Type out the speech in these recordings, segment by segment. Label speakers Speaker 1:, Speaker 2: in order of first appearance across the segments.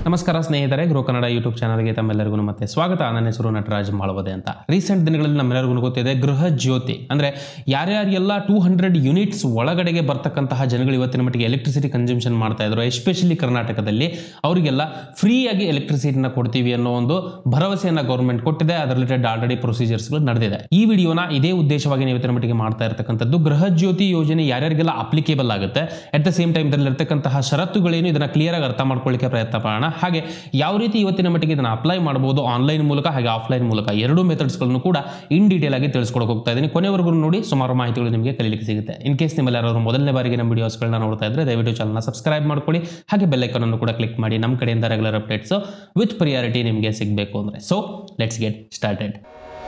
Speaker 1: ನಮಸ್ಕಾರ ಸ್ನೇಹಿತರೆ ಗೃಹ ಕನ್ನಡ ಯೂಟ್ಯೂಬ್ ಚಾನಲ್ಗೆ ತಮ್ಮೆಲ್ಲರಿಗೂ ಮತ್ತೆ ಸ್ವಾಗತ ನನ್ನ ಹೆಸರು ನಟರಾಜ್ ಮಾಳವದೆ ಅಂತ ರೀಸೆಂಟ್ ದಿನಗಳಲ್ಲಿ ನಮ್ಮೆಲ್ಲರಿಗೂ ಗೊತ್ತಿದೆ ಗೃಹ ಜ್ಯೋತಿ ಅಂದ್ರೆ ಯಾರ್ಯಾರಿಗೆಲ್ಲ ಟೂ ಹಂಡ್ರೆಡ್ ಯೂನಿಟ್ಸ್ ಒಳಗಡೆಗೆ ಬರ್ತಕ್ಕಂತಹ ಜನಗಳು ಇವತ್ತಿನ ಮಟ್ಟಿಗೆ ಎಲೆಕ್ಟ್ರಿಸಿಟಿ ಕನ್ಸಂಪ್ಷನ್ ಮಾಡ್ತಾ ಇದ್ರು ಎಸ್ಪೆಷಲಿ ಕರ್ನಾಟಕದಲ್ಲಿ ಅವರಿಗೆಲ್ಲ ಫ್ರೀಯಾಗಿ ಎಲೆಕ್ಟ್ರಿಸಿಟಿನ ಕೊಡ್ತೀವಿ ಅನ್ನೋ ಒಂದು ಭರವಸೆಯನ್ನ ಗೌರ್ಮೆಂಟ್ ಕೊಟ್ಟಿದೆ ಅದರ ರಿಲೇಟೆಡ್ ಆಲ್ರೆಡಿ ಪ್ರೊಸೀಜರ್ಸ್ಗಳು ನಡೆದಿದೆ ಈ ವಿಡಿಯೋನ ಇದೇ ಉದ್ದೇಶವಾಗಿ ನಾವು ಇವತ್ತಿನ ಮಟ್ಟಿಗೆ ಮಾಡ್ತಾ ಇರತಕ್ಕಂಥದ್ದು ಗೃಹ ಜ್ಯೋತಿ ಯೋಜನೆ ಯಾರ್ಯಾರಿಗೆಲ್ಲ ಅಪ್ಲಿಕೇಬಲ್ ಆಗುತ್ತೆ ಅಟ್ ದ ಸೇಮ್ ಟೈಮ್ ಇದರಲ್ಲಿ ಇರತಕ್ಕಂತಹ ಷರತ್ತುಗಳೇನು ಇದನ್ನ ಕ್ಲಿಯರ್ ಆಗಿ ಅರ್ಥ ಮಾಡ್ಕೊಳ್ಳಿಕ್ಕೆ ಪ್ರಯತ್ನ ಪಡೋಣ ಹಾಗೆ ಯಾವ ರೀತಿ ಇವತ್ತಿನ ಮಟ್ಟಿಗೆ ಇದನ್ನ ಅಪ್ಲೈ ಮಾಡಬಹುದು ಆನ್ಲೈನ್ ಮೂಲಕ ಹಾಗೆ ಆಫ್ಲೈನ್ ಮೂಲಕ ಎರಡು ಮೆಥಡ್ಸ್ಗಳನ್ನು ಕೂಡ ಇನ್ ಡೀಟೇಲ್ ಆಗಿ ತಿಳಿಸ್ಕೊಡಕ್ಕೆ ಹೋಗ್ತಾ ಇದ್ದೀನಿ ಕೊನೆವರೆಗೂ ನೋಡಿ ಸುಮಾರು ಮಾಹಿತಿಗಳು ನಿಮಗೆ ಕಲಿಲಿಕ್ಕೆ ಸಿಗುತ್ತೆ ಇನ್ ಕೇಸ್ ನಿಮ್ಮಲ್ಲಿ ಯಾರಾದರೂ ಮೊದಲನೇ ಬಾರಿಗೆ ನಮ್ಮ ವಿಡಿಯೋಸ್ಗಳನ್ನ ನೋಡ್ತಾ ಇದ್ರೆ ದಯವಿಟ್ಟು ಚಾನಲ್ನ ಸಬ್ಸ್ಕ್ರೈಬ್ ಮಾಡ್ಕೊಳ್ಳಿ ಹಾಗೆ ಬೆಲ್ಲೈಕನ್ ಅನ್ನು ಕೂಡ ಕ್ಲಿಕ್ ಮಾಡಿ ನಮ್ಮ ಕಡೆಯಿಂದ ರೆಗ್ಯುಲರ್ ಅಪ್ಡೇಟ್ಸ್ ವಿತ್ ಪ್ರಿಯಾರಿಟಿ ನಿಮಗೆ ಸಿಗಬೇಕು ಅಂದ್ರೆ so let's get started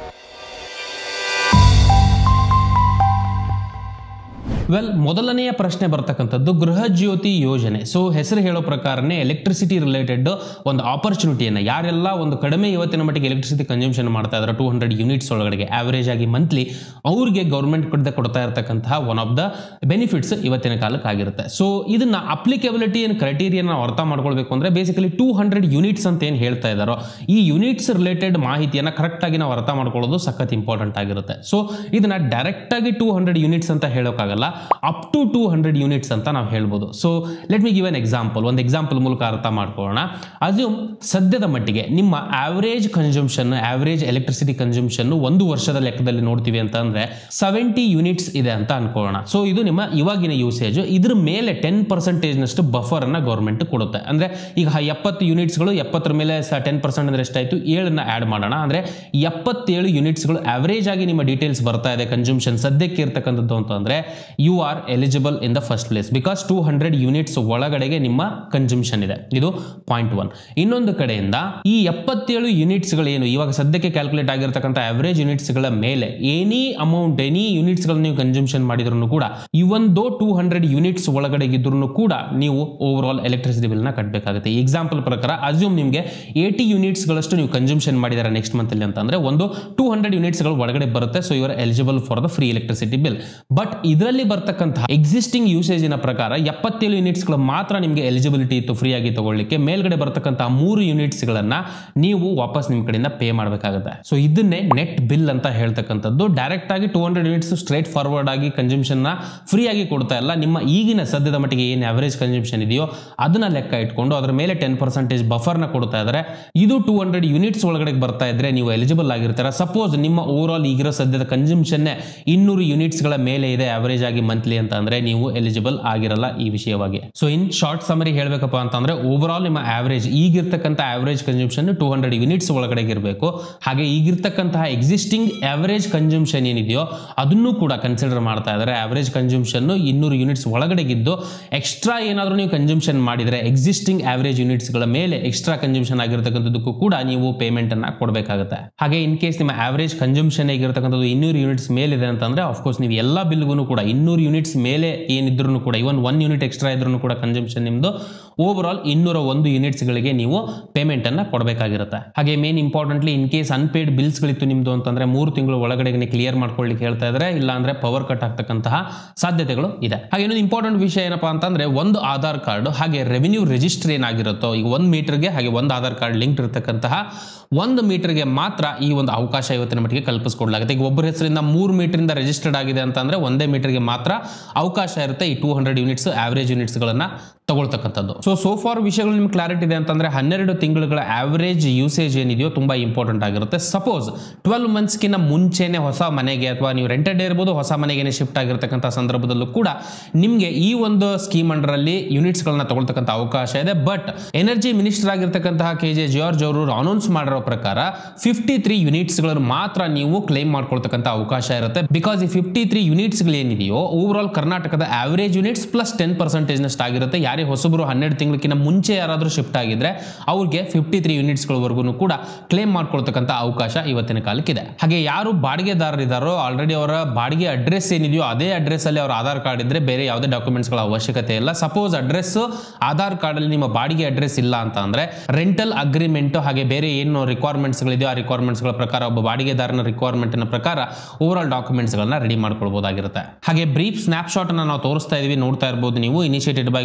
Speaker 1: well ಮೊದಲನೆಯ ಪ್ರಶ್ನೆ ಬರ್ತಕ್ಕಂಥದ್ದು ಗೃಹ ಜ್ಯೋತಿ ಯೋಜನೆ ಸೊ ಹೆಸರು ಹೇಳೋ ಪ್ರಕಾರನೇ ಎಲೆಕ್ಟ್ರಿಸಿಟಿ ರಿಲೇಟೆಡ್ ಒಂದು ಆಪರ್ಚುನಿಟಿಯನ್ನು ಯಾರೆಲ್ಲ ಒಂದು ಕಡಿಮೆ ಇವತ್ತಿನ ಮಟ್ಟಿಗೆ ಎಲೆಕ್ಟ್ರಿಸಿಟಿ ಕನ್ಸಂಪ್ಷನ್ ಮಾಡ್ತಾ ಇದ್ದಾರೆ ಟೂ ಹಂಡ್ರೆಡ್ ಯೂನಿಟ್ಸ್ ಒಳಗಡೆ ಆವರೇಜ್ ಆಗಿ ಮಂತ್ಲಿ ಅವ್ರಿಗೆ ಗೌರ್ಮೆಂಟ್ ಕಡೆ ಕೊಡ್ತಾ ಇರತಕ್ಕಂತಹ ಒನ್ ಆಫ್ ದ ಬೆನಿಫಿಟ್ಸ್ ಇವತ್ತಿನ ಕಾಲಕ್ಕೆ ಆಗಿರುತ್ತೆ ಸೊ ಇದನ್ನ ಅಪ್ಲಿಕಬಿಲಿಟಿ ಏನು ಕ್ರೈಟೀರಿಯನ್ ನಾವು ಅರ್ಥ ಮಾಡ್ಕೊಳ್ಬೇಕು ಅಂದ್ರೆ ಬೇಸಿಕಲಿ ಟೂ ಹಂಡ್ರೆಡ್ ಯೂನಿಟ್ಸ್ ಅಂತ ಏನು ಹೇಳ್ತಾ ಇದ್ದಾರೋ ಈ ಯೂನಿಟ್ಸ್ ರಿಲೇಟೆಡ್ ಮಾಹಿತಿಯನ್ನು ಕರೆಕ್ಟ್ ಆಗಿ ನಾವು ಅರ್ಥ ಮಾಡ್ಕೊಳ್ಳೋದು ಸಖತ್ ಇಂಪಾರ್ಟೆಂಟ್ ಆಗಿರುತ್ತೆ ಸೊ ಇದನ್ನ ಡೈರೆಕ್ಟ್ ಆಗಿ ಟೂ ಹಂಡ್ರೆಡ್ ಯೂನಿಟ್ಸ್ ಅಂತ ಹೇಳೋಕ್ಕಾಗಲ್ಲ up to two hundred units ಅಂತ ನಾವು ಹೇಳ್ಬೋದು so let me give an example ಒಂದು ಎಕ್ಸಾಂಪಲ್ ಮೂಲಕ ಅರ್ಥ ಮಾಡ್ಕೊಳ್ಳೋಣ ಅಸ್ಯೂಮ್ ಸದ್ಯದ ಮಟ್ಟಿಗೆ ನಿಮ್ಮ average consumption average electricity consumption ಒಂದು ವರ್ಷದ ಲೆಕ್ಕದಲ್ಲಿ ನೋಡ್ತೀವಿ ಅಂತ ಅಂದ್ರೆ ಸೆವೆಂಟಿ ಯೂನಿಟ್ಸ್ ಇದೆ ಅಂತ ಅನ್ಕೊಳ್ಳೋಣ ಸೊ ಇದು ನಿಮ್ಮ ಇವಾಗಿನ ಯೂಸೇಜ್ ಇದ್ರ ಮೇಲೆ ಟೆನ್ ಪರ್ಸೆಂಟೇಜ್ನಷ್ಟು ಬಫರ್ ಅನ್ನ ಗೌರ್ಮೆಂಟ್ ಕೊಡುತ್ತೆ ಅಂದ್ರೆ ಈಗ ಎಪ್ಪತ್ತು ಯೂನಿಟ್ಸ್ಗಳು ಎಪ್ಪತ್ತರ ಮೇಲೆ ಟೆನ್ ಪರ್ಸೆಂಟ್ ಅಂದ್ರೆ ಎಷ್ಟಾಯ್ತು ಏಳನ್ನ ಆಡ್ ಮಾಡೋಣ ಅಂದ್ರೆ ಎಪ್ಪತ್ತೇಳು ಯೂನಿಟ್ಸ್ಗಳು ಆವರೇಜ್ ಆಗಿ ನಿಮ್ಮ ಡೀಟೇಲ್ಸ್ ಬರ್ತಾ ಇದೆ ಕನ್ಸಂಪ್ಷನ್ ಸದ್ಯಕ್ಕೆ ಇರ್ತಕ್ಕಂಥದ್ದು ಅಂತಂದ್ರೆ you are eligible in the first place because two hundred units ಒಳಗಡೆಗೆ ನಿಮ್ಮ ಕನ್ಸಂಪ್ಷನ್ ಇದೆ ಇದು ಪಾಯಿಂಟ್ ಒನ್ ಇನ್ನೊಂದು ಕಡೆಯಿಂದ ಈ ಎಪ್ಪತ್ತೇಳು ಯೂನಿಟ್ಸ್ಗಳು ಏನು ಇವಾಗ ಸದ್ಯಕ್ಕೆ ಕ್ಯಾಲ್ಕುಲೇಟ್ ಆಗಿರ್ತಕ್ಕಂಥ ಆವರೇಜ್ ಯೂನಿಟ್ಸ್ಗಳ ಮೇಲೆ ಎನಿ ಅಮೌಂಟ್ ಎನಿ ಯೂನಿಟ್ಸ್ಗಳನ್ನ ನೀವು ಕನ್ಸಂಪ್ಷನ್ ಮಾಡಿದ್ರು ಕೂಡ ಇವನ್ ದೋ ಟೂ ಹಂಡ್ರೆಡ್ ಯೂನಿಟ್ಸ್ ಒಳಗಡೆ ಇದ್ರೂ ಕೂಡ ನೀವು ಓವರ್ ಆಲ್ ಎಲೆಕ್ಟ್ರಿಸಿಟಿ ಬಿಲ್ನ ಕಟ್ಟಬೇಕಾಗುತ್ತೆ ಎಕ್ಸಾಂಪಲ್ ಪ್ರಕಾರ ಅಸ್ಯೂಮ್ ನಿಮಗೆ ಏಯ್ಟಿ ಯೂನಿಟ್ಸ್ಗಳಷ್ಟು ನೀವು ಕನ್ಸಂಪ್ಷನ್ ಮಾಡಿದ್ದಾರೆ ನೆಕ್ಸ್ಟ್ ಮಂತಲ್ಲಿ ಅಂತಂದ್ರೆ ಒಂದು ಟೂ ಹಂಡ್ರೆಡ್ ಯೂನಿಟ್ಸ್ಗಳು ಒಳಗಡೆ ಬರುತ್ತೆ ಸೊ ಇವರ್ eligible for the free electricity bill but ಇದರಲ್ಲಿ ಬರ್ತಕ್ಕಂತಹ ಎಕ್ಸಿಸ್ಟಿಂಗ್ ಯೂಸೇಜಿನ ಪ್ರಕಾರ ಎಪ್ಪತ್ತೇಳು ಯೂನಿಟ್ಸ್ಗಳು ಮಾತ್ರ ನಿಮಗೆ ಎಲಿಜಿಬಿಲಿಟಿ ಇತ್ತು ಫ್ರೀ ಆಗಿ ತಗೊಳ್ಳಿಕ್ಕೆ ಮೇಲ್ಗಡೆ ಬರ್ತಕ್ಕಂತಹ ಮೂರು ಯೂನಿಟ್ಸ್ಗಳನ್ನ ನೀವು ವಾಪಸ್ ನಿಮ್ಮ ಕಡೆಯಿಂದ ಪೇ ಮಾಡಬೇಕಾಗುತ್ತೆ ಸೊ ಇದನ್ನೇ ನೆಟ್ ಬಿಲ್ ಅಂತ ಹೇಳ್ತಕ್ಕಂಥದ್ದು ಡೈರೆಕ್ಟ್ ಆಗಿ two hundred units straightforward ಆಗಿ ಕನ್ಸಂಪ್ಷನ್ ನ ಫ್ರೀ ಆಗಿ ಕೊಡ್ತಾ ಇಲ್ಲ ನಿಮ್ಮ ಈಗಿನ ಸದ್ಯದ ಮಟ್ಟಿಗೆ ಏನು ಅವರೇಜ್ ಕನ್ಸಂಪ್ಷನ್ ಇದೆಯೋ ಅದನ್ನ ಲೆಕ್ಕ ಇಟ್ಕೊಂಡು ಅದರ ಮೇಲೆ ಟೆನ್ ಪರ್ಸೆಂಟೇಜ್ ಬಫರ್ನ ಕೊಡ್ತಾ ಇದ್ದಾರೆ ಇದು ಟೂ ಹಂಡ್ರೆಡ್ ಯೂನಿಟ್ಸ್ ಒಳಗಡೆ ಬರ್ತಾ ಇದ್ರೆ ನೀವು ಎಲಿಜಿಬಲ್ ಆಗಿರ್ತೀರ ಸಪೋಸ್ ನಿಮ್ಮ ಓವರ್ ಆಲ್ ಈಗಿರೋ ಸದ್ಯದ ಕನ್ಸಂಪ್ಷನ್ ಇನ್ನೂರು ಯೂನಿಟ್ಸ್ಗಳ ಮೇಲೆ ಇದೆ ಅವರೇಜ್ ಆಗಿ ಮಂತ್ಲಿ ಅಂತ ಅಂದ್ರೆ ನೀವು ಎಲಿಜಿಬಲ್ ಆಗಿರಲ್ಲ ಈ ವಿಷಯವಾಗಿ ಸೊ ಇನ್ ಶಾರ್ಟ್ ಸಮರಿ ಹೇಳ್ಬೇಕಪ್ಪ ಅಂತಂದ್ರೆ ಓವರ್ ಆಲ್ ನಿಮ್ಮ ಆವರೇಜ್ ಈಗಿರ್ತಕ್ಕಂಥ average consumption two hundred units ಒಳಗಡೆ ಇರಬೇಕು ಹಾಗೆ ಈಗಿರ್ತಕ್ಕಂತಹ ಎಕ್ಸಿಸ್ಟಿಂಗ್ ಆವರೇಜ್ ಕನ್ಸಂಪ್ಷನ್ ಏನಿದೆಯೋ ಅದನ್ನು ಕೂಡ ಕನ್ಸಿಡರ್ ಮಾಡ್ತಾ ಇದ್ದಾರೆ ಆವರೇಜ್ ಕನ್ಸಂಪ್ಷನ್ ಇನ್ನೂರು ಯೂನಿಟ್ಸ್ ಒಳಗಡೆಗಿದ್ದು ಎಕ್ಸ್ಟ್ರಾ ಏನಾದರೂ ನೀವು ಕನ್ಸಂಪ್ಷನ್ ಮಾಡಿದರೆ ಎಕ್ಸಿಸ್ಟಿಂಗ್ ಆವರೇಜ್ ಯೂನಿಟ್ಸ್ಗಳ ಮೇಲೆ ಎಕ್ಸ್ಟ್ರಾ ಕನ್ಸಂಪ್ಷನ್ ಆಗಿರ್ತಕ್ಕಂಥದ್ದಕ್ಕೂ ಕೂಡ ನೀವು ಪೇಮೆಂಟ್ ಅನ್ನ ಕೊಡಬೇಕಾಗುತ್ತೆ ಹಾಗೆ ಇನ್ ಕೇಸ್ ನಿಮ್ಮ ಆವರೇಜ್ ಕನ್ಸಂಪ್ಷನ್ ಆಗಿರ್ತಕ್ಕಂಥದ್ದು ಇನ್ನೂರು ಯೂನಿಟ್ಸ್ ಮೇಲಿದೆ ಅಂತಂದ್ರೆ ಆಫ್ಕೋರ್ಸ್ ನೀವು ಎಲ್ಲ ಬಿಲ್ಗೂ ಕೂಡ ಇನ್ನೂರು ಯೂನಿಟ್ಸ್ ಮೇಲೆ ಏನಿದ್ರು ಕೂಡ ಇವನ್ ಒನ್ ಯೂನಿಟ್ ಎಕ್ಸ್ಟ್ರಾ ಇದ್ರೂ ಕೂಡ ಕನ್ಸಂಪ್ಷನ್ ನಿಮ್ಮದು ಓವರ್ ಆಲ್ ಇನ್ನೂರ ಒಂದು ಯೂನಿಟ್ಸ್ಗಳಿಗೆ ನೀವು ಪೇಮೆಂಟ್ ಅನ್ನ ಕೊಡಬೇಕಾಗಿರುತ್ತೆ ಹಾಗೆ main importantly in case unpaid ಬಿಲ್ಸ್ಗಳಿತ್ತು ನಿಮ್ದು ಅಂತಂದ್ರೆ ಮೂರು ತಿಂಗಳು ಒಳಗಡೆ ಕ್ಲಿಯರ್ ಮಾಡ್ಕೊಳ್ಳಿಕ್ಕೆ ಹೇಳ್ತಾ ಇದ್ದಾರೆ ಇಲ್ಲ ಅಂದ್ರೆ ಪವರ್ ಕಟ್ ಆಗ್ತಕ್ಕಂತಹ ಸಾಧ್ಯತೆಗಳು ಇದೆ ಹಾಗೆ ಇನ್ನೊಂದು ಇಂಪಾರ್ಟೆಂಟ್ ವಿಷಯ ಏನಪ್ಪಾ ಅಂತಂದ್ರೆ ಒಂದು ಆಧಾರ್ ಕಾರ್ಡ್ ಹಾಗೆ ರೆವಿನ್ಯೂ ರಿಜಿಸ್ಟರ್ ಏನಾಗಿರುತ್ತೋ ಈಗ ಒಂದು ಮೀಟರ್ಗೆ ಹಾಗೆ ಒಂದು ಆಧಾರ್ ಕಾರ್ಡ್ ಲಿಂಕ್ ಇರತಕ್ಕಂತಹ ಒಂದು ಮೀಟರ್ಗೆ ಮಾತ್ರ ಈ ಒಂದು ಅವಕಾಶ ಇವತ್ತಿನ ಮಟ್ಟಿಗೆ ಕಲ್ಪಿಸಿಕೊಡ್ಲಾಗುತ್ತೆ ಈಗ ಒಬ್ಬರ ಹೆಸರಿಂದ ಮೂರು ಮೀಟರಿಂದ ರಿಜಿಸ್ಟರ್ಡ್ ಆಗಿದೆ ಅಂತಂದ್ರೆ ಒಂದೇ ಮೀಟರ್ಗೆ ಮಾತ್ರ ಅವಕಾಶ ಇರುತ್ತೆ ಈ ಟೂ ಹಂಡ್ರೆಡ್ ಯೂನಿಟ್ಸ್ ಆವರೇಜ್ ಯೂನಿಟ್ಸ್ಗಳನ್ನ ತಗೊಳ್ತಕ್ಕಂಥದ್ದು ಸೊ ಸೋ ಫಾರ್ ವಿಷಯಗಳು ನಿಮ್ಗೆ ಕ್ಲಾರಿಟಿ ಇದೆ ಅಂತಂದ್ರೆ ಹನ್ನೆರಡು ತಿಂಗಳುಗಳ ಆವರೇಜ್ ಯೂಸೇಜ್ ಏನಿದೆಯೋ ತುಂಬಾ ಇಂಪಾರ್ಟೆಂಟ್ ಆಗಿರುತ್ತೆ ಸಪೋಸ್ ಟ್ವೆಲ್ವ್ ಮಂತ್ಸ್ಗಿನ ಮುಂಚೆನೆ ಹೊಸ ಮನೆಗೆ ಅಥವಾ ನೀವು ರೆಂಟೆಡ್ ಇರ್ಬೋದು ಹೊಸ ಮನೆಗೆ ಶಿಫ್ಟ್ ಆಗಿರ್ತಕ್ಕಂಥ ಸಂದರ್ಭದಲ್ಲೂ ಕೂಡ ನಿಮಗೆ ಈ ಒಂದು ಸ್ಕೀಮ್ ಅಂಡರಲ್ಲಿ ಯೂನಿಟ್ಸ್ಗಳನ್ನ ತಗೊಳ್ತಕ್ಕಂಥ ಅವಕಾಶ ಇದೆ ಬಟ್ ಎನರ್ಜಿ ಮಿನಿಸ್ಟರ್ ಆಗಿರ್ತಕ್ಕಂತಹ ಕೆ ಜೆ ಜಾರ್ಜ್ ಅವರು ಅನೌನ್ಸ್ ಮಾಡಿರೋ ಪ್ರಕಾರ ಫಿಫ್ಟಿ ತ್ರೀ ಯೂನಿಟ್ಸ್ಗಳನ್ನು ಮಾತ್ರ ನೀವು ಕ್ಲೈಮ್ ಮಾಡ್ಕೊಳ್ತಕ್ಕಂಥ ಅವಕಾಶ ಇರುತ್ತೆ ಬಿಕಾಸ್ ಈ ಫಿಫ್ಟಿ ತ್ರೀ ಯೂನಿಟ್ಸ್ಗಳು ಏನಿದೆಯೋ ಓವರ್ ಆಲ್ ಕರ್ನಾಟಕದ ಆವರೇಜ್ ಯೂನಿಟ್ಸ್ ಪ್ಲಸ್ ಟೆನ್ ಪರ್ಸೆಂಟೇಜ್ನಷ್ಟು ಆಗಿರುತ್ತೆ ಯಾರೇ ಹೊಸಬರು ಹನ್ನೆರಡು ತಿಂಗಳಕ್ಕಿಂತ ಮುಂಚೆ ಯಾರಾದರೂ ಶಿಫ್ಟ್ ಆಗಿದ್ರೆ ಅವ್ರಿಗೆ ಫಿಫ್ಟಿ ತ್ರೀ ಯೂನಿಟ್ಸ್ಗಳವರೆಗೂ ಕೂಡ ಕ್ಲೇಮ್ ಮಾಡ್ಕೊಳ್ತಕ್ಕಂಥ ಅವಕಾಶ ಇವತ್ತಿನ ಕಾಲಕ್ಕಿದೆ ಹಾಗೆ ಯಾರು ಬಾಡಿಗೆದಾರರಿದ್ದಾರೋ ಆಲ್ರೆಡಿ ಅವರ ಬಾಡಿಗೆ ಅಡ್ರೆಸ್ ಏನಿದೆಯೋ ಅದೇ ಅಡ್ರೆಸ್ ಅಲ್ಲಿ ಅವರ ಆಧಾರ್ ಕಾರ್ಡ್ ಇದ್ರೆ ಬೇರೆ ಯಾವುದೇ ಡಾಕ್ಯುಮೆಂಟ್ಸ್ಗಳ ಅವಶ್ಯಕತೆ ಇಲ್ಲ ಸಪೋಸ್ ಅಡ್ರೆಸ್ ಆಧಾರ್ ಕಾರ್ಡ್ ಅಲ್ಲಿ ನಿಮ್ಮ ಬಾಡಿಗೆ ಅಡ್ರೆಸ್ ಇಲ್ಲ ಅಂತ ಅಂದ್ರೆ ರೆಂಟಲ್ ಅಗ್ರಿಮೆಂಟ್ ಹಾಗೆ ಬೇರೆ ಏನು ರಿಕ್ವೈರ್ಮೆಂಟ್ಸ್ ಗಳಿದೆಯೋ ಆ ರಿಕ್ವೈರ್ಮೆಂಟ್ಸ್ ಗಳ ಪ್ರಕಾರ ಒಬ್ಬ ಬಾಡಿಗೆದಾರನ ರಿಕ್ವೈರ್ಮೆಂಟ್ ನ ಪ್ರಕಾರ ಓವರ್ ಆಲ್ ಡಾಕ್ಯುಮೆಂಟ್ಸ್ ಗಳನ್ನ ರೆಡಿ ಮಾಡ್ಕೊಳ್ಬಹುದಾಗಿರುತ್ತೆ ಹಾಗೆ ಬ್ರೀಫ್ ಸ್ನಾಪ್ ಶಾಟ್ ಅನ್ನ ನಾವು ತೋರಿಸ್ತಾ ಇದೀವಿ ನೋಡ್ತಾ ಇರಬಹುದು ನೀವು initiated by government of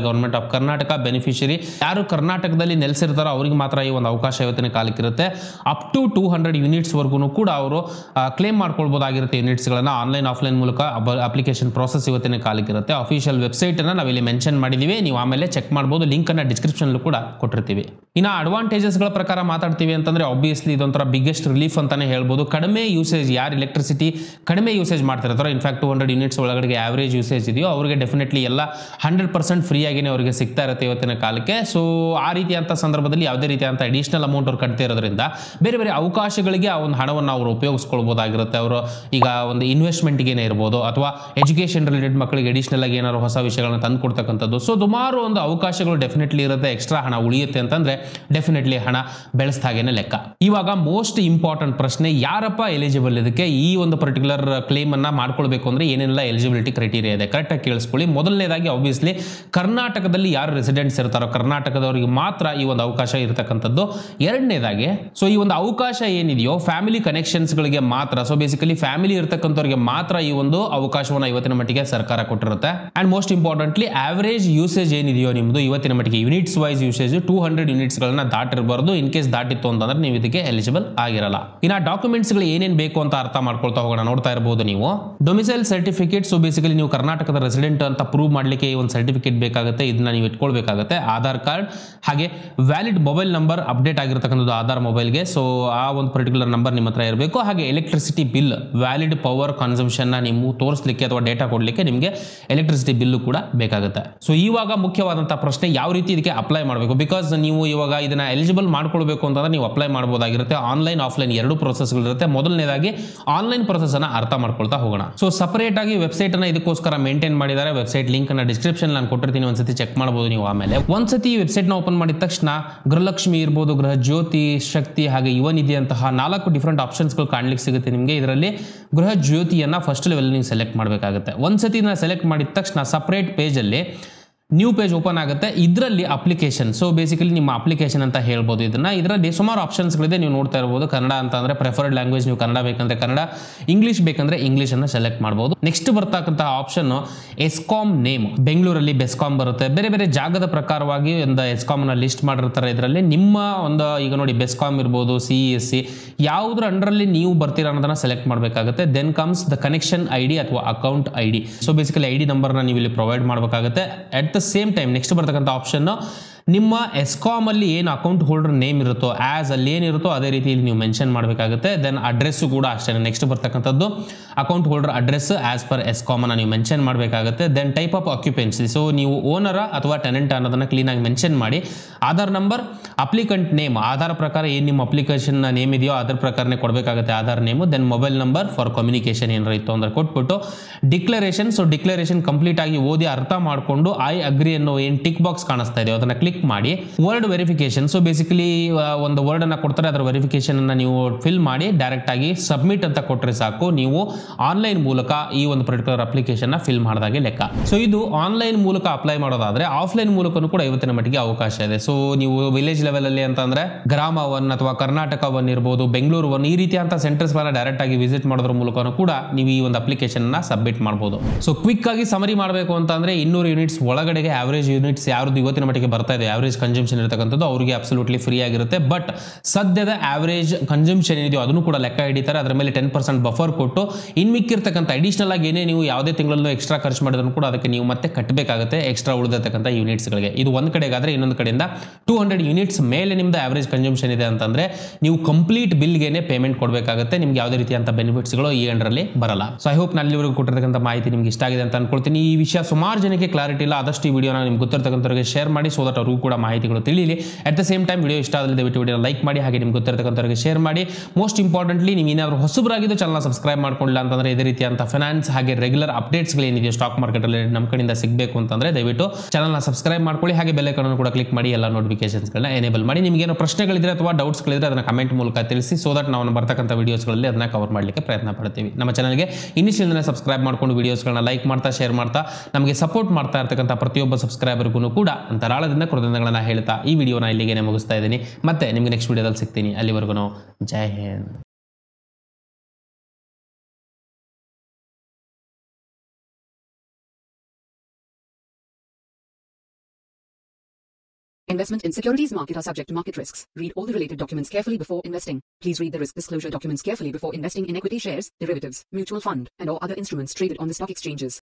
Speaker 1: of Karnataka beneficiary ಯಾರು ಕರ್ನಾಟಕದಲ್ಲಿ ನೆಲೆಸಿರ್ತಾರೋ ಅವರಿಗೆ ಮಾತ್ರ ಈ ಒಂದು ಅವಕಾಶ ಇವತ್ತಿನ ಕಾಲಕ್ಕೆ ಇರುತ್ತೆ ಅಪ್ ಟು ಟೂ ಹಂಡ್ರೆಡ್ ಯೂನಿಟ್ಸ್ವರೆಗೂ ಕೂಡ ಅವರು ಕ್ಲೇಮ್ ಮಾಡ್ಕೊಳ್ಬೋದಾಗಿರುತ್ತೆ ಯೂನಿಟ್ಸ್ಗಳನ್ನು ಆನ್ಲೈನ್ ಆಫ್ಲೈನ್ ಮೂಲಕ ಅಪ್ಲಿಕೇಶನ್ ಪ್ರಾಸೆಸ್ ಇವತ್ತಿನ ಕಾಲಕ್ಕೆ ಇರುತ್ತೆ ಅಫಿಷಿಯಲ್ ವೆಬ್ಸೈಟನ್ನು ನಾವಿಲ್ಲಿ ಮೆನ್ಷನ್ ಮಾಡಿದ್ದೀವಿ ನೀವು ಆಮೇಲೆ ಚೆಕ್ ಮಾಡ್ಬೋದು ಲಿಂಕನ್ನು ಡಿಸ್ಕ್ರಿಪ್ಷನ್ಲು ಕೂಡ ಕೊಟ್ಟಿರ್ತೀವಿ ಇನ್ನು ಅಡ್ವಾಂಟೇಜಸ್ಗಳ ಪ್ರಕಾರ ಮಾತಾಡ್ತೀವಿ ಅಂತಂದ್ರೆ ಆಬ್ವಿಯಸ್ಲಿ ಇದೊಂಥರ ಬಿಗ್ಗೆಸ್ಟ್ ರಿಲೀಫ್ ಅಂತಾನೆ ಹೇಳ್ಬೋದು ಕಡಿಮೆ ಯೂಸೇಜ್ ಯಾರು ಎಲೆಕ್ಟ್ರಿಸಿಟಿ ಕಡಿಮೆ ಯೂಸೇಜ್ ಮಾಡ್ತಿರ್ತಾರೋ ಇನ್ಫ್ಯಾಕ್ಟ್ ಟು ಹಂಡ್ರೆಡ್ ಯೂನಿಟ್ಸ್ ಒಳಗಡೆ ಆವರೇಜ್ ಯೂಸೇಜ್ ಇದೆಯೋ ಅವರಿಗೆ ಡೆಫಿನೆಟ್ಲಿ ಎಲ್ಲ ಹಂಡ್ರೆಡ್ ಪರ್ಸೆಂಟ್ ಫ್ರೀ ಆಗಿನೇ ಅವರಿಗೆ ಸಿಗ್ತಾ ಇರುತ್ತೆ ಇವತ್ತಿನ ಕಾಲಕ್ಕೆ ಸೊ ಆ ರೀತಿಯಂಥ ಸಂದರ್ಭದಲ್ಲಿ ಯಾವುದೇ ರೀತಿಯಂಥ ಅಡಿಷನಲ್ ಅಮೌಂಟ್ ಅವ್ರು ಕಟ್ತಾ ಇರೋದ್ರಿಂದ ಬೇರೆ ಬೇರೆ ಅವಕಾಶಗಳಿಗೆ ಆ ಒಂದು ಹಣವನ್ನು ಅವರು ಉಪಯೋಗಿಸ್ಕೊಳ್ಬೋದಾಗಿರುತ್ತೆ ಅವರು ಈಗ ಒಂದು ಇನ್ವೆಸ್ಟ್ಮೆಂಟ್ಗೇನೆ ಇರ್ಬೋದು ಅಥವಾ ಎಜುಕೇಷನ್ ರಿಲೇಟೆಡ್ ಮಕ್ಕಳಿಗೆ ಅಡಿಷನಲ್ ಆಗಿ ಏನಾದ್ರು ಹೊಸ ವಿಷಯಗಳನ್ನ ತಂದು ಕೊಡ್ತಕ್ಕಂಥದ್ದು ಸೊ ಸುಮಾರು ಒಂದು ಅವಕಾಶಗಳು ಡೆಫಿನೆಟ್ಲಿ ಇರುತ್ತೆ ಎಕ್ಸ್ಟ್ರಾ ಹಣ ಉಳಿಯುತ್ತೆ ಅಂತಂದ್ರೆ ಡೆಫಿನೆಟ್ಲಿ ಹಣ ಬೆಳೆಸ್ದ ಹಾಗೇನೆ ಲೆಕ್ಕ ಇವಾಗ ಮೋಸ್ಟ್ ಇಂಪಾರ್ಟೆಂಟ್ ಪ್ರಶ್ನೆ ಯಾರಪ್ಪ ಎಲಿಜಿಬಲ್ ಇದಕ್ಕೆ ಈ ಒಂದು ಪರ್ಟಿಕ್ಯುಲರ್ ಕ್ಲೇಮ್ ಅನ್ನ ಮಾಡ್ಕೊಳ್ಬೇಕು ಅಂದ್ರೆ ಏನೆಲ್ಲ ಎಲಿಜಿಬಿಲಿಟಿ ಕ್ರೈಟೀರಿಯಾ ಇದೆ ಕರೆಕ್ಟಾಗಿ ಕೇಳಿಸ್ಕೊಳ್ಳಿ ಮೊದಲನೇದಾಗಿ ಆಬ್ವಿಯಸ್ಲಿ ಕರ್ನಾಟಕದಲ್ಲಿ ಯಾರು ರೆಸಿಡೆಂಟ್ಸ್ ಇರ್ತಾರೋ ಕರ್ನಾಟಕದವರಿಗೆ ಮಾತ್ರ ಈ ಒಂದು ಅವಕಾಶ ಇರತಕ್ಕಂಥದ್ದು ಎರಡನೇದಾಗಿ ಸೊ ಈ ಒಂದು ಅವಕಾಶ ಏನಿದೆಯೋ ಫ್ಯಾಮಿಲಿ ಕನೆಕ್ಷನ್ಸ್ಗಳಿಗೆ ಮಾತ್ರ ಸೊ ಬೇಸಿಕಲಿ ಫ್ಯಾಮಿಲಿ ಇರ್ತಕ್ಕಂಥವ್ರಿಗೆ ಮಾತ್ರ ಈ ಒಂದು ಅವಕಾಶವನ್ನು ಇವತ್ತಿನ ಮಟ್ಟಿಗೆ ಸರ್ಕಾರ ಕೊಟ್ಟಿರುತ್ತೆ and most importantly average usage ಏನಿದೆಯೋ ನಿಮ್ಮದು ಇವತ್ತಿನ ಮಟ್ಟಿಗೆ units wise usage two hundred ಯೂನಿಟ್ಸ್ಗಳನ್ನ ದಾಟಿರಬಾರ್ದು ಇನ್ ಕೇಸ್ ದಾಟಿತ್ತು ಅಂತಂದ್ರೆ ನೀವು ಇದಕ್ಕೆ ಎಲಿಜಿಬಲ್ ಆಗಿರಲ್ಲ ಇನ್ನು ಡಾಕ್ಯುಮೆಂಟ್ಸ್ಗಳು ಏನೇನು ಬೇಕು ಅಂತ ಅರ್ಥ ಮಾಡ್ಕೊಳ್ತಾ ಹೋಗೋಣ ನೋಡ್ತಾ ಇರಬಹುದು ನೀವು ಡೊಮಿಸೈಲ್ ಸರ್ಟಿಫಿಕೇಟ್ ಸೊ ಬೇಸಿಕಲಿ ನೀವು ಕರ್ನಾಟಕದ ರೆಸಿಡೆಂಟ್ ಅಂತ ಪ್ರೂವ್ ಮಾಡಲಿಕ್ಕೆ ಈ ಒಂದು ಸರ್ಟಿಫಿಕೇಟ್ ಬೇಕಾಗುತ್ತೆ ಇದನ್ನ ನೀವು ಇಟ್ಕೊಳ್ಬೇಕಾಗುತ್ತೆ ಆಧಾರ್ ಕಾರ್ಡ್ ಹಾಗೆ ವ್ಯಾಲಿಡ್ ಮೊಬೈಲ್ ನಂಬರ್ ಅಪ್ಡೇಟ್ ಆಗಿರ್ತಕ್ಕಂಥದ್ದು ಆಧಾರ್ ಮೊಬೈಲ್ಗೆ ಸೊ ಆ ಒಂದು ಪರ್ಟಿಕ್ಯುಲರ್ ನಂಬರ್ ನಿಮ್ಮ ಹತ್ರ ಇರಬೇಕು ಹಾಗೆ ಎಲೆಕ್ಟ್ರಿಸಿಟಿ ಬಿಲ್ ವ್ಯಾಲಿಡ್ ಪವರ್ ಕನ್ಸಂಪ್ಷನ್ನ ನೀವು ತೋರಿಸಲಿಕ್ಕೆ ಅಥವಾ ಡೇಟಾ ಕೊಡಲಿಕ್ಕೆ ನಿಮಗೆ ಎಲೆಕ್ಟ್ರಿಸಿಟಿ ಬಿಲ್ಲು ಕೂಡ ಬೇಕಾಗುತ್ತೆ ಸೊ ಇವಾಗ ಮುಖ್ಯವಾದಂಥ ಪ್ರಶ್ನೆ ಯಾವ ರೀತಿ ಇದಕ್ಕೆ ಅಪ್ಲೈ ಮಾಡಬೇಕು ಬಿಕಾಸ್ ನೀವು ಇವಾಗ ಇದನ್ನ ಎಲಿಜಿಬಲ್ ಮಾಡ್ಕೊಳ್ಬೇಕು ಅಂತಂದ್ರೆ ನೀವು ಅಪ್ಲೈ ಮಾಡಬಹುದಾಗಿರುತ್ತೆ ಆನ್ಲೈನ್ ಆಫ್ಲೈನ್ ಎರಡು ಇರುತ್ತೆ ಮೊದಲನೇದಾಗಿ ಆನ್ಲೈನ್ ಪ್ರೊಸೆಸ್ ಅನ್ನ ಅರ್ಥ ಮಾಡ್ಕೊಳ್ತಾ ಹೋಗೋಣ ಸೊ ಸಪರೇಟ್ ಆಗಿ ವೆಬ್ಸೈಟ್ ಅನ್ನ ಇದಕ್ಕೋಸ್ಕರ ಮೇಂಟೈನ್ ಮಾಡಿದ್ದಾರೆ ವೆಬ್ಸೈಟ್ ಲಿಂಕ್ ಅನ್ನ ಡಿಸ್ಕ್ರಿಪ್ಷನ್ ನಾನು ಕೊಟ್ಟಿರ್ತೀನಿ ಒಂದ್ಸತಿ ಚೆಕ್ ಮಾಡಬಹುದು ನೀವು ಆಮೇಲೆ ಒಂದ್ಸತಿ ಈ ವೆಬ್ಸೈಟ್ ನ ಓಪನ್ ಮಾಡಿದ ತಕ್ಷಣ ಗೃಹಲಕ್ಷ್ಮಿ ಇರ್ಬೋದು ಗೃಹ ಜ್ಯೋತಿ ಶಕ್ತಿ ಹಾಗೆ ಯುವನಿಧಿ ಅಂತಹ ನಾಲ್ಕು ಡಿಫ್ರೆಂಟ್ ಆಪ್ಷನ್ಸ್ಗಳು ಕಾಣ್ಲಿಕ್ಕೆ ಸಿಗುತ್ತೆ ನಿಮಗೆ ಇದರಲ್ಲಿ ಗೃಹ ಜ್ಯೋತಿಯನ್ನ ಫಸ್ಟ್ ಲೆವೆಲ್ ನೀವು ಸೆಲೆಕ್ಟ್ ಮಾಡಬೇಕಾಗುತ್ತೆ ಒಂದ್ಸತಿ ಇದನ್ನ ಸೆಲೆಕ್ಟ್ ಮಾಡಿದ ತಕ್ಷಣ ಸಪರೇಟ್ ಪೇಜಲ್ಲಿ ನ್ಯೂ ಪೇಜ್ ಓಪನ್ ಆಗುತ್ತೆ ಇದರಲ್ಲಿ ಅಪ್ಲಿಕೇಶನ್ ಸೊ ಬೇಸಿಕಲಿ ನಿಮ್ಮ ಅಪ್ಲಿಕೇಶನ್ ಅಂತ ಹೇಳ್ಬೋದು ಇದನ್ನ ಇದರಲ್ಲಿ ಸುಮಾರು ಆಪ್ಷನ್ಸ್ಗಳಿದೆ ನೀವು ನೋಡ್ತಾ ಇರ್ಬೋದು ಕನ್ನಡ ಅಂತ ಅಂದ್ರೆ ಪ್ರೆಫರ್ಡ್ ಲ್ಯಾಂಗ್ವೇಜ್ ನೀವು ಕನ್ನಡ ಬೇಕಂದ್ರೆ ಕನ್ನಡ ಇಂಗ್ಲಿಷ್ ಬೇಕಂದ್ರೆ ಇಂಗ್ಲಿಷ್ ಅನ್ನ ಸೆಲೆಕ್ಟ್ ಮಾಡಬಹುದು ನೆಕ್ಸ್ಟ್ ಬರ್ತಕ್ಕಂತಹ ಆಪ್ಷನ್ ಎಸ್ಕಾಮ್ ನೇಮ್ ಬೆಂಗಳೂರಲ್ಲಿ ಬೆಸ್ಕಾಮ್ ಬರುತ್ತೆ ಬೇರೆ ಬೇರೆ ಜಾಗದ ಪ್ರಕಾರವಾಗಿ ಒಂದು ಎಸ್ಕಾಮ್ ನ ಲಿಸ್ಟ್ ಮಾಡಿರ್ತಾರೆ ಇದರಲ್ಲಿ ನಿಮ್ಮ ಒಂದು ಈಗ ನೋಡಿ ಬೆಸ್ಕಾಮ್ ಇರ್ಬೋದು ಸಿ ಎಸ್ ಸಿ ಯಾವುದ್ರ ಅಂಡರಲ್ಲಿ ನೀವು ಬರ್ತೀರಾ ಅನ್ನೋದನ್ನ ಸೆಲೆಕ್ಟ್ ಮಾಡಬೇಕಾಗುತ್ತೆ then comes the connection I D ಅಥವಾ account I D so basically I D ನಂಬರ್ನ ನೀವು ಇಲ್ಲಿ ಪ್ರೊವೈಡ್ ಮಾಡಬೇಕಾಗುತ್ತೆ at the same time next ಬರ್ತಕ್ಕಂಥ ಆಪ್ಷನ್ ನಿಮ್ಮ ಎಸ್ಕಾಮ್ ಅಲ್ಲಿ ಏನು ಅಕೌಂಟ್ ಹೋಲ್ಡರ್ ನೇಮ್ ಇರುತ್ತೋ ಆಸ್ ಅಲ್ಲಿ ಏನಿರುತ್ತೋ ಅದೇ ರೀತಿ ಇಲ್ಲಿ ನೀವು ಮೆನ್ಷನ್ ಮಾಡಬೇಕಾಗುತ್ತೆ ದೆನ್ ಅಡ್ರೆಸ್ಸು ಕೂಡ ಅಷ್ಟೇ ನೆಕ್ಸ್ಟ್ ಬರ್ತಕ್ಕಂಥದ್ದು account holder address as per ESCOM ಅನ್ನ ನೀವು ಮೆನ್ಷನ್ ಮಾಡಬೇಕಾಗುತ್ತೆ then type of occupancy so ನೀವು ಓನರ ಅಥವಾ ಟೆನೆಂಟ್ ಅನ್ನೋದನ್ನ ಕ್ಲೀನಾಗಿ ಮೆನ್ಷನ್ ಮಾಡಿ Aadhaar number applicant name Aadhaar ಪ್ರಕಾರ ಏನು ನಿಮ್ಮ ಅಪ್ಲಿಕೇಶನ್ ನೇಮ್ ಇದೆಯೋ ಅದ್ರ ಪ್ರಕಾರನೇ ಕೊಡಬೇಕಾಗುತ್ತೆ Aadhaar name then mobile number for communication ಏನಾರ ಇತ್ತು ಅಂದ್ರೆ ಕೊಟ್ಬಿಟ್ಟು ಡಿಕ್ಲರೇಷನ್ ಸೊ ಡಿಕ್ಲರೇಷನ್ ಕಂಪ್ಲೀಟ್ ಆಗಿ ಓದಿ ಅರ್ಥ ಮಾಡಿಕೊಂಡು ಐ ಅಗ್ರಿ ಅನ್ನೋ ಏನು ಟಿಕ್ ಬಾಕ್ಸ್ ಕಾಣಿಸ್ತಾ ಇದೆ ಅದನ್ನ ಕ್ಲಿಕ್ ಮಾಡಿ ವರ್ಡ್ ವೆರಿಫಿಕೇಶನ್ ಸೊ ಬೇಸಿಕಲಿ ಒಂದು ವರ್ಡ್ ಅನ್ನ ಕೊಡ್ತಾರೆ ಅದರ ವೆರಿಫಿಕೇಶನ್ ಅನ್ನ ನೀವು ಫಿಲ್ ಮಾಡಿ ಡೈರೆಕ್ಟ್ ಆಗಿ ಸಬ್ಮಿಟ್ ಅಂತ ಕೊಟ್ಟರೆ ಸಾಕು ನೀವು ಆನ್ಲೈನ್ ಮೂಲಕ ಈ ಒಂದು ಪರ್ಟಿಕ್ಯುಲರ್ ಅಪ್ಲಿಕೇಶನ್ ನ ಫಿಲ್ ಮಾಡಿದಾಗೆ ಲೆಕ್ಕ ಸೊ ಇದು ಆನ್ಲೈನ್ ಮೂಲಕ ಅಪ್ಲೈ ಮಾಡೋದಾದ್ರೆ ಆಫ್ಲೈನ್ ಮೂಲಕನೂ ಕೂಡ ಇವತ್ತಿನ ಮಟ್ಟಿಗೆ ಅವಕಾಶ ಇದೆ ಸೊ ನೀವು ವಿಲೇಜ್ ಲೆವೆಲ್ ಅಲ್ಲಿ ಅಂತಂದ್ರೆ ಗ್ರಾಮ ಒನ್ ಅಥವಾ ಕರ್ನಾಟಕ ಒನ್ ಇರ್ಬೋದು ಬೆಂಗಳೂರು ಒನ್ ಈ ರೀತಿಯಂತ ಸೆಂಟರ್ಸ್ ಗಳನ್ನ ಡೈರೆಕ್ಟ್ ಆಗಿ ವಿಸಿಟ್ ಮಾಡೋದ್ರ ಮೂಲಕನೂ ಕೂಡ ನೀವು ಈ ಒಂದು ಅಪ್ಲಿಕೇಶನ್ ನ ಸಬ್ಮಿಟ್ ಮಾಡಬಹುದು ಸೊ ಕ್ವಿಕ್ ಆಗಿ ಸಮರಿ ಮಾಡಬೇಕು ಅಂತಂದ್ರೆ ಇನ್ನೂರು ಯೂನಿಟ್ಸ್ ಒಳಗಡೆಗೆ ಆವರೇಜ್ ಯೂನಿಟ್ಸ್ ಯಾವ್ದು ಇವತ್ತಿನ ಮಟ್ಟಿಗೆ ಬರ್ತಾ ಇದೆ ಆವರೇಜ್ ಕನ್ಸಂಪ್ಷನ್ ಇರತಕ್ಕಂಥದ್ದು ಅವರಿಗೆ ಅಬ್ಸಲ್ಯೂಟ್ಲಿ ಫ್ರೀ ಆಗಿರುತ್ತೆ ಬಟ್ ಸದ್ಯದ ಆವರೇಜ್ ಕನ್ಸಂಪ್ಷನ್ ಏನಿದೆಯೋ ಅದನ್ನು ಕೂಡ ಲೆಕ್ಕ ಹಿಡಿತಾರೆ ಅದರ ಮೇಲೆ ಟೆನ್ ಪರ್ಸೆಂಟ್ ಬಫರ್ ಕೊಟ್ಟು ಇನ್ ಮಿಕ್ಕಿರ್ತಕ್ಕಂಥ ಅಡಿಷನಲ್ ಆಗಿ ಏನೇ ನೀವು ಯಾವುದೇ ತಿಂಗಳಲ್ಲೂ ಎಕ್ಸ್ಟ್ರಾ ಖರ್ಚು ಮಾಡಿದ್ರು ಕೂಡ ಅದಕ್ಕೆ ನೀವು ಮತ್ತೆ ಕಟ್ಟಬೇಕಾಗುತ್ತೆ ಎಕ್ಸ್ಟ್ರಾ ಉಳಿದಿರ್ತಕ್ಕಂಥ ಯೂನಿಟ್ಸ್ಗಳಿಗೆ ಇದು ಒಂದು ಕಡೆಗಾದ್ರೆ ಇನ್ನೊಂದು ಕಡೆಯಿಂದ ಟೂ ಹಂಡ್ರೆಡ್ ಯೂನಿಟ್ಸ್ ಮೇಲೆ ನಿಮ್ದು ಆವರೇಜ್ ಕನ್ಸಂಪ್ಷನ್ ಇದೆ ಅಂತಂದ್ರೆ ನೀವು ಕಂಪ್ಲೀಟ್ ಬಿಲ್ಗೆನೆ ಪೇಮೆಂಟ್ ಕೊಡಬೇಕಾಗುತ್ತೆ ನಿಮ್ಗೆ ಯಾವುದೇ ರೀತಿಯಂತ ಬೆನಿಫಿಟ್ಸ್ಗಳು ಈ ಅಂಡರಲ್ಲಿ ಬರಲ್ಲ ಸೊ ಐ ಹೋಪ್ ನಲ್ಲಿವರೆಗೂ ಕೊಟ್ಟಿರ್ತಕ್ಕಂಥ ಮಾಹಿತಿ ನಿಮ್ಗೆ ಇಷ್ಟ ಆಗಿದೆ ಅಂತ ಅನ್ಕೊಳ್ತೀನಿ ಈ ವಿಷಯ ಸುಮಾರು ಜನಕ್ಕೆ ಕ್ಲಾರಿಟಿ ಇಲ್ಲ ಆದಷ್ಟು ಈ ವಿಡಿಯೋನ ನಿಮ್ಗೆ ಗೊತ್ತಿರ್ತಕ್ಕಂಥವ್ರಿಗೆ ಶೇರ್ ಮಾಡಿ ಸೊ ದಟ್ ಅವ್ರಿಗೂ ಕೂಡ ಮಾಹಿತಿಗಳು ತಿಳಿಲಿ at the same time video ಇಷ್ಟ ಆದಲ್ಲಿ ದಯವಿಟ್ಟು ವಿಡಿಯೋ ಲೈಕ್ ಮಾಡಿ ಹಾಗೆ ನಿಮ್ಗೆ ಗೊತ್ತಿರ್ತಕ್ಕಂಥವ್ರಿಗೆ ಶೇರ್ ಮಾಡಿ ಮೋಸ್ಟ್ ಇಂಪಾರ್ಟೆಂಟ್ಲಿ ನೀವು ಏನಾದರೂ ಹೊಸಬರಾಗಿದ್ದು ಚಾನಲ್ ಸಬ್ಸ್ಕ್ರೈಬ್ ಮಾಡ್ಕೊಂಡಿಲ್ಲ ಅಂತಂದ್ರೆ ಇದೇ ರೀತಿಯಂತ ಫೈನಾನ್ಸ್ ಹಾಗೆ ರೆಗ್ಯುಲರ್ ಅಪ್ಡೇಟ್ಸ್ಗಳು ಏನಿದೆಯೋ ಸ್ಟಾಕ್ ಮಾರ್ಕೆಟಲ್ಲಿ ನಮ್ಮ ಕಡೆಯಿಂದ ಸಿಗಬೇಕು ಅಂತಂದ್ರೆ ದಯವಿಟ್ಟು ಚಾನಲ್ನ ಸಬ್ಸ್ಕ್ರೈಬ್ ಮಾಡ್ಕೊಳ್ಳಿ ಹಾಗೆ ಬೆಲ್ ಐಕಾನ್ ಕೂಡ ಕ್ಲಿಕ್ ಮಾಡಿ ಎಲ್ಲ ನೋಟಿಫಿಕೇಶನ್ಸ್ಗಳನ್ನ ಎನೇಬಲ್ ಮಾಡಿ ನಿಮ್ಗೆ ಏನೋ ಪ್ರಶ್ನೆಗಳಿದ್ರೆ ಅಥವಾ ಡೌಟ್ಸ್ಗಳಿದ್ರೆ ಅದನ್ನ ಕಮೆಂಟ್ ಮೂಲಕ ತಿಳಿಸಿ ಸೊ ದಟ್ ನಾವು ಬರ್ತಕ್ಕಂಥ ವಿಡಿಯೋಸ್ಗಳಲ್ಲಿ ಅದನ್ನ ಕವರ್ ಮಾಡಲಿಕ್ಕೆ ಪ್ರಯತ್ನ ಪಡ್ತೀವಿ ನಮ್ಮ ಚಾನಲ್ಗೆ ಇನಿಷಿಯಲ್ನೇ ಸಬ್ಸ್ಕ್ರೈಬ್ ಮಾಡ್ಕೊಂಡು ವಿಡಿಯೋಸ್ಗಳನ್ನ ಲೈಕ್ ಮಾಡ್ತಾ ಶೇರ್ ಮಾಡ್ತಾ ನಮಗೆ ಸಪೋರ್ಟ್ ಮಾಡ್ತಾ ಇರ್ತಕ್ಕಂಥ ಪ್ರತಿಯೊಬ್ಬ ಸಬ್ಸ್ಕ್ರೈಬರ್ಗೂ ಕೂಡ ಅಂತರಾಳದಿಂದ ಕೃತಜ್ಞತೆಗಳನ್ನ ಹೇಳ್ತಾ ಈ ವಿಡಿಯೋನ ಇಲ್ಲಿಗೆ ಮುಗಿಸ್ತಾ ಇದ್ದೀನಿ ಮತ್ತೆ ನಿಮ್ಗೆ ನೆಕ್ಸ್ಟ್ ವಿಡಿಯೋದಲ್ಲಿ ಸಿಗ್ತೀನಿ ಅಲ್ಲಿವರೆಗೂ ಜೈ Hind
Speaker 2: Investment in securities market are subject to market risks. Read all the related documents carefully before investing. Please read the risk disclosure documents carefully before investing in equity shares, derivatives, mutual fund, and or other instruments traded on the stock exchanges.